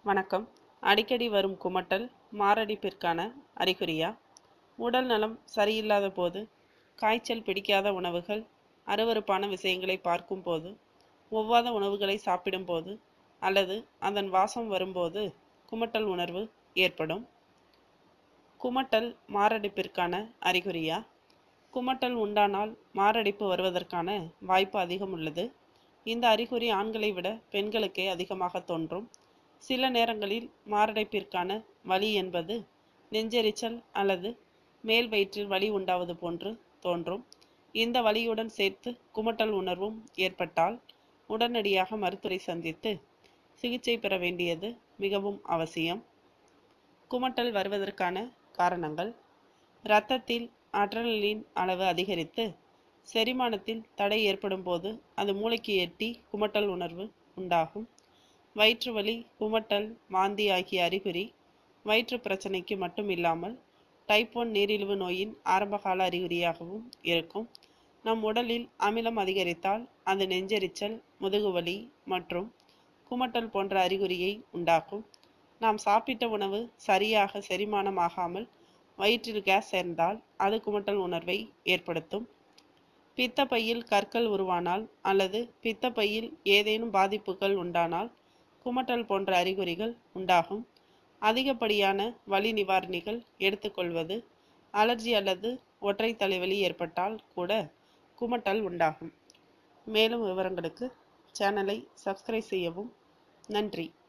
வணக்கம் அடிக்கடி வரும் குமட்டல் மாரடைப்பிற்கான அறிகுறியா உடல் நலம் சரியில்லாத போது காய்ச்சல் பிடிக்காத உணவுகள் அருவருப்பான விஷயங்களை பார்க்கும்போது ஒவ்வாத உணவுகளை சாப்பிடும்போது அல்லது அதன் வாசம் வரும்போது குமட்டல் உணர்வு ஏற்படும் குமட்டல் மாரடைப்பிற்கான அறிகுறியா குமட்டல் உண்டானால் மாரடைப்பு வருவதற்கான வாய்ப்பு அதிகம் உள்ளது இந்த அறிகுறி ஆண்களை விட பெண்களுக்கே அதிகமாக தோன்றும் சில நேரங்களில் மாரடைப்பிற்கான வலி என்பது நெஞ்செரிச்சல் அல்லது மேல் வயிற்றில் வலி உண்டாவது போன்று தோன்றும் இந்த வலியுடன் சேர்த்து குமட்டல் உணர்வும் ஏற்பட்டால் உடனடியாக மருத்துவரை சந்தித்து சிகிச்சை பெற வேண்டியது மிகவும் அவசியம் குமட்டல் வருவதற்கான காரணங்கள் இரத்தத்தில் அட்ரனலின் அளவு அதிகரித்து செரிமானத்தில் தடை ஏற்படும் போது அது மூளைக்கு எட்டி குமட்டல் உணர்வு உண்டாகும் வயிற்று வலி குமட்டல் வாந்தி ஆகிய அறிகுறி வயிற்று பிரச்சனைக்கு மட்டும் இல்லாமல் டைப் ஒன் நீரிழிவு நோயின் ஆரம்பகால அறிகுறியாகவும் இருக்கும் நம் உடலில் அமிலம் அதிகரித்தால் அது நெஞ்செரிச்சல் முதுகுவலி மற்றும் குமட்டல் போன்ற அறிகுறியை உண்டாக்கும் நாம் சாப்பிட்ட உணவு சரியாக செரிமானமாகாமல் வயிற்றில் கேஸ் சேர்ந்தால் அது குமட்டல் உணர்வை ஏற்படுத்தும் பித்தப்பையில் கற்கள் உருவானால் அல்லது பித்தப்பையில் ஏதேனும் பாதிப்புகள் உண்டானால் குமட்டல் போன்ற அறிகுறிகள் உண்டாகும் அதிகப்படியான வலி நிவாரணிகள் எடுத்துக்கொள்வது அலர்ஜி அல்லது ஒற்றை தலைவலி ஏற்பட்டால் கூட குமட்டல் உண்டாகும் மேலும் விவரங்களுக்கு சேனலை சப்ஸ்கிரைப் செய்யவும் நன்றி